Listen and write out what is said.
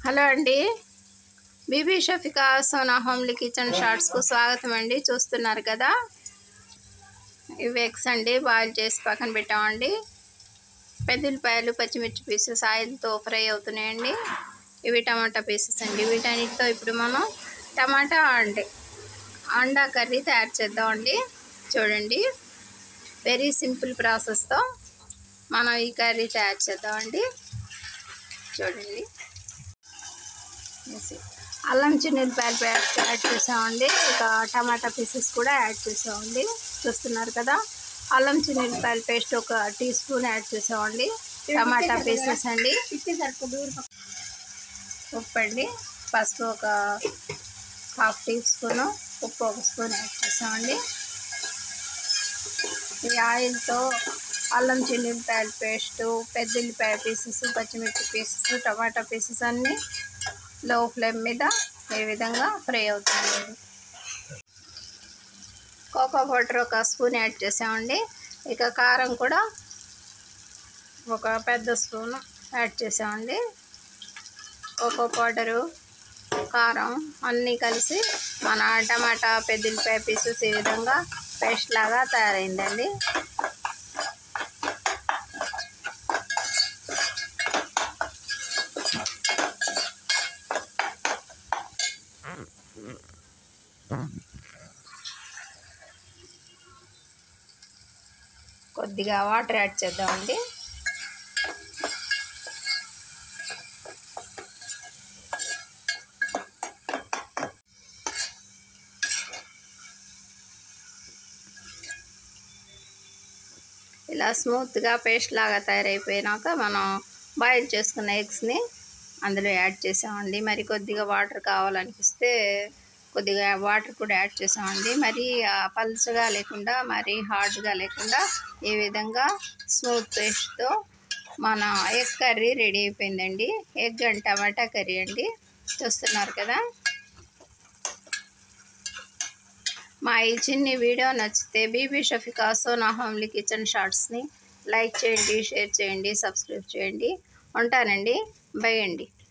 hello అండి Bibi Shafika Sona homely kitchen షార్ట్స్కు స్వాగతం అండి చూస్తున్నారు కదా ఇవి ఎగ్స్ అండి బాయిల్ చేసి పక్కన పెట్టామండి పెద్దలపాయలు పచ్చిమిర్చి పీసెస్ ఆయిల్తో ఫ్రై అవుతున్నాయండి ఇవి టమాటా పీసెస్ అండి వీటన్నిటితో ఇప్పుడు మనం టమాటా అండి అండా కర్రీ తయారు చేద్దామండి చూడండి వెరీ సింపుల్ ప్రాసెస్తో మనం ఈ కర్రీ తయారు చేద్దామండి చూడండి వేసి అల్లం చిన్నులపాయలు పేస్ట్ యాడ్ చేసామండి ఇక టమాటా పీసెస్ కూడా యాడ్ చేసామండి చూస్తున్నారు కదా అల్లం చిన్నులపాయల పేస్ట్ ఒక టీ స్పూన్ యాడ్ చేసామండి టమాటా పీసెస్ అండి ఉప్పు అండి పసుపు ఒక హాఫ్ టీ స్పూన్ ఉప్పు ఒక స్పూన్ యాడ్ చేసామండి ఈ ఆయిల్తో అల్లం చిన్నులపాయల పేస్టు పెద్దల్లిపాయ పీసెస్ పచ్చిమిర్చి పీసెస్ టమాటా పీసెస్ అన్నీ లో ఫ్లేమ్ మీద ఈ విధంగా ఫ్రై అవుతుంది కోకో పౌడర్ ఒక స్పూన్ యాడ్ చేసామండి ఇక కారం కూడా ఒక పెద్ద స్పూన్ యాడ్ చేసామండి కోకో పౌడరు కారం అన్నీ కలిసి మన టమాటా పెద్దలపాయ పీసెస్ ఈ విధంగా పేస్ట్ లాగా తయారైందండి కొద్దిగా వాటర్ యాడ్ చేద్దామండి ఇలా స్మూత్గా పేస్ట్ లాగా తయారైపోయినాక మనం బాయిల్ చేసుకున్న ఎగ్స్ని అందులో యాడ్ చేసామండి మరి కొద్దిగా వాటర్ కావాలనిపిస్తే కొద్దిగా వాటర్ కూడా యాడ్ చేసామండి మరి పల్చగా లేకుండా మరి హార్డ్గా లేకుండా ఈ విధంగా స్మూత్ పేస్ట్తో మన ఎగ్ కర్రీ రెడీ అయిపోయిందండి ఎగ్ అండ్ టమాటా కర్రీ అండి చూస్తున్నారు కదా మా ఈ చిన్ని వీడియో నచ్చితే బీబీ షఫికా సోనా హోమ్లీ కిచెన్ షార్ట్స్ని లైక్ చేయండి షేర్ చేయండి సబ్స్క్రైబ్ చేయండి ఉంటానండి బై అండి